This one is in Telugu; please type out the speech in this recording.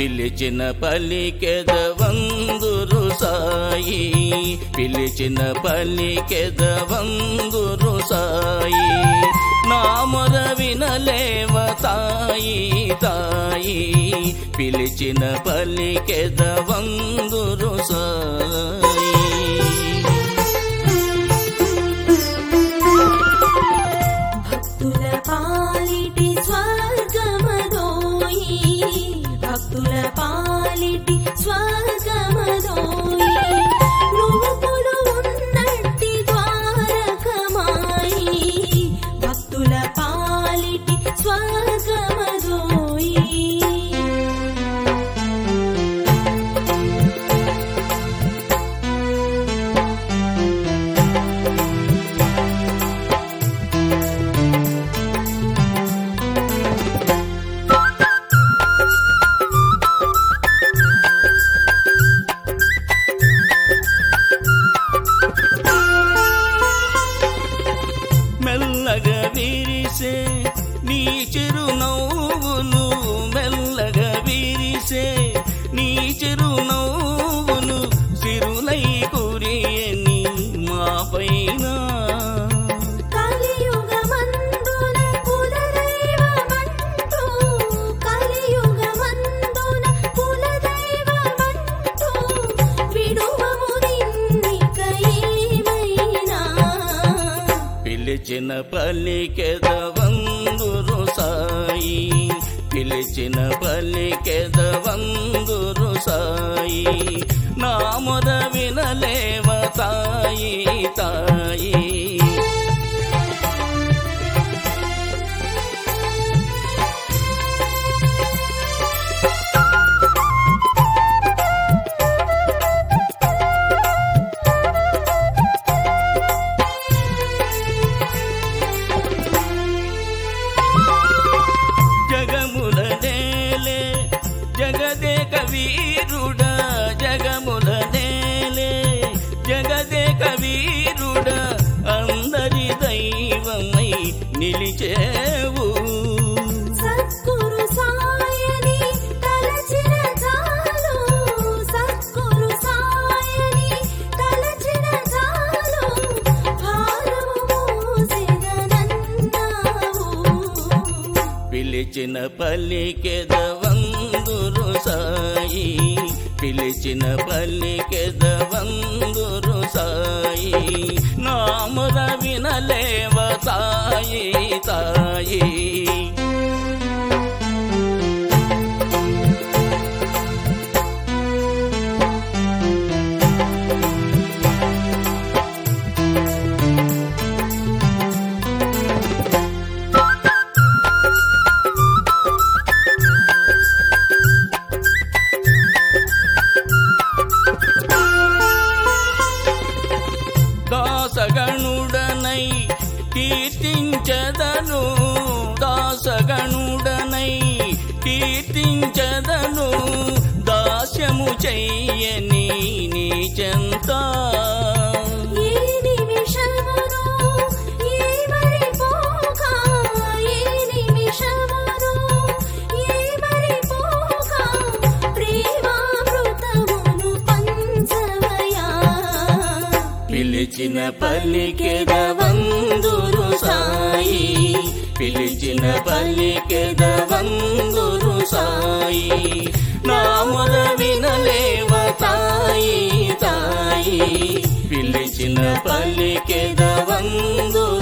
పిలిచిన పలికెదవందురు సాయి పిలిచిన పలికెదవందురు సాయి నామర వినలేవ తాయి తాయి పిలిచిన పలికెదవందురు సాయి భక్తుల పాలిటి స్వర్గమదోయి భక్తుల పాలిటి స్వర్గమదోయి నువ్వులు ఉన్నట్టి ద్వారకమాయి భక్తుల పాలిటి స్వర్గమదోయి మెల్లగా విరిసే నీ చిరునవ్వును మెల్లగా విరిసే నీ చిరునవ్వును సిరులై కురియని మా పైన కలియుగమందున కులదైవమంటూ కలియుగమందున కులదైవమంటూ విడువము నిన్నిక ఏమైనా పిలిచిన పలికెదవందురు సాయి పిలిచిన పలికెదవందురు సాయి నామద వినలేవ తాయి తాయి జగముల నేలే జగదేక వీరుడా జగముల నేలే జగదేక వీరుడా అందరి దైవమై నిలిచేవు సద్గురు సాయని తలచిన చాలు సద్గురు సాయని తలచిన చాలు భారము మోసెదనన్నావు పిలిచిన పలికెదవందురు సాయి పిలిచిన పలికెదవందురు సాయి నామద వినలేవ తాయి తాయి దాసగణుడనై కీర్తించదను దాసగణుడనై కీర్తించదను దాస్యము చెయ్యని నీ చెంత ఏ నిమిషమును ఏ మరిపోగా ఏ నిమిషమును ఏ మరిపోగా ప్రేమామృతమును పంచవయా పిలిచిన పలికెదవందురు సాయి పిలిచిన పలికెదవందురు సాయి నామద వినలేవ తాయి తాయి పిలిచిన పలికెదవందురు